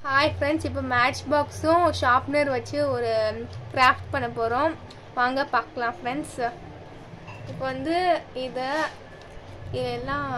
hi friends இப்போ match பாக்ஸும் sharpener வச்சு ஒரு கிராஃப்ட் பண்ண போகிறோம் வாங்க பார்க்கலாம் ஃப்ரெண்ட்ஸ் இப்போ வந்து இதை இதெல்லாம்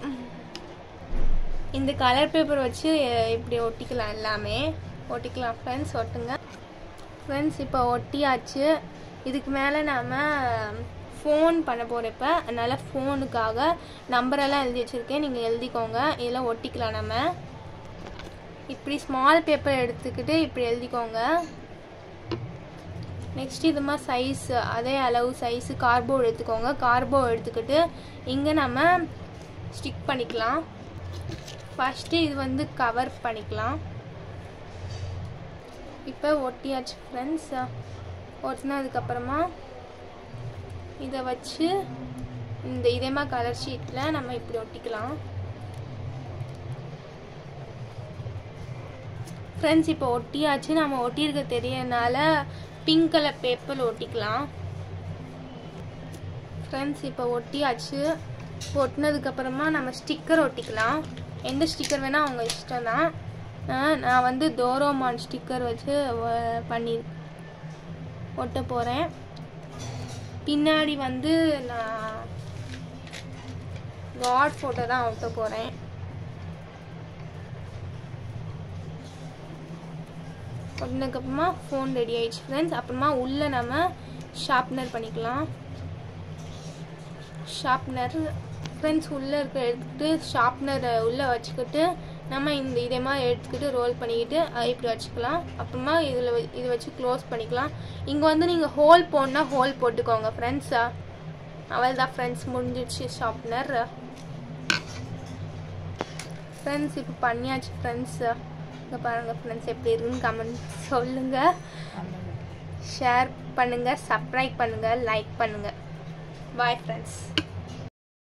இந்த கலர் பேப்பர் வச்சு இப்படி ஒட்டிக்கலாம் எல்லாமே ஒட்டிக்கலாம் ஃப்ரெண்ட்ஸ் ஒட்டுங்க ஃப்ரெண்ட்ஸ் இப்போ ஒட்டியாச்சு இதுக்கு மேலே நாம் ஃபோன் பண்ண போகிறப்ப அதனால் ஃபோனுக்காக நம்பரெல்லாம் எழுதி வச்சுருக்கேன் நீங்கள் எழுதிக்கோங்க இதெல்லாம் ஒட்டிக்கலாம் நம்ம இப்படி ஸ்மால் பேப்பர் எடுத்துக்கிட்டு இப்படி எழுதிக்கோங்க நெக்ஸ்ட் இது மாதிரி சைஸ் அதே அளவு சைஸு கார்போர்டு எடுத்துக்கோங்க கார்போர்டு எடுத்துக்கிட்டு இங்கே நம்ம ஸ்டிக் பண்ணிக்கலாம் ஃபஸ்ட்டு இது வந்து கவர் பண்ணிக்கலாம் இப்போ ஒட்டியாச்சு ஃப்ரெண்ட்ஸ் ஒட்டினதுக்கப்புறமா இதை வச்சு இந்த இதேமா கலர் ஷீட்டில் நம்ம இப்படி ஒட்டிக்கலாம் ஃப்ரெண்ட்ஸ் இப்போ ஒட்டியாச்சு நம்ம ஒட்டியிருக்க தெரியறனால பிங்க் கலர் பேப்பர் ஒட்டிக்கலாம் ஃப்ரெண்ட்ஸ் இப்போ ஒட்டியாச்சு ஒட்டினதுக்கப்புறமா நம்ம ஸ்டிக்கர் ஒட்டிக்கலாம் எந்த ஸ்டிக்கர் வேணால் அவங்க இஷ்டம் தான் நான் வந்து டோரோமான் ஸ்டிக்கர் வச்சு பண்ணி ஒட்ட போகிறேன் பின்னாடி வந்து நான் காட் ஃபோட்டோ தான் ஒட்ட போகிறேன் ஒட்டினதுக்கப்புறமா ஃபோன் ரெடி ஆயிடுச்சு ஃப்ரெண்ட்ஸ் அப்புறமா உள்ளே நம்ம ஷார்ப்னர் பண்ணிக்கலாம் ஷார்ப்னர் ஃப்ரெண்ட்ஸ் உள்ளே இருக்க எடுத்துக்கிட்டு ஷார்ப்னரை உள்ளே வச்சுக்கிட்டு நம்ம இந்த இதே மாதிரி எடுத்துக்கிட்டு ரோல் பண்ணிக்கிட்டு இப்படி வச்சுக்கலாம் அப்புறமா இதில் இது வச்சு க்ளோஸ் பண்ணிக்கலாம் இங்கே வந்து நீங்கள் ஹோல் போடனா ஹோல் போட்டுக்கோங்க ஃப்ரெண்ட்ஸா அவள் தான் ஃப்ரெண்ட்ஸ் முடிஞ்சிடுச்சு ஷார்ப்னர் ஃப்ரெண்ட்ஸ் இப்போ பண்ணியாச்சு ஃப்ரெண்ட்ஸ் இங்கே பாருங்கள் ஃப்ரெண்ட்ஸ் எப்படி இருக்குன்னு கமெண்ட் சொல்லுங்கள் ஷேர் பண்ணுங்கள் சப்ஸ்கிரைப் பண்ணுங்கள் லைக் பண்ணுங்கள் பாய் ஃப்ரெண்ட்ஸ்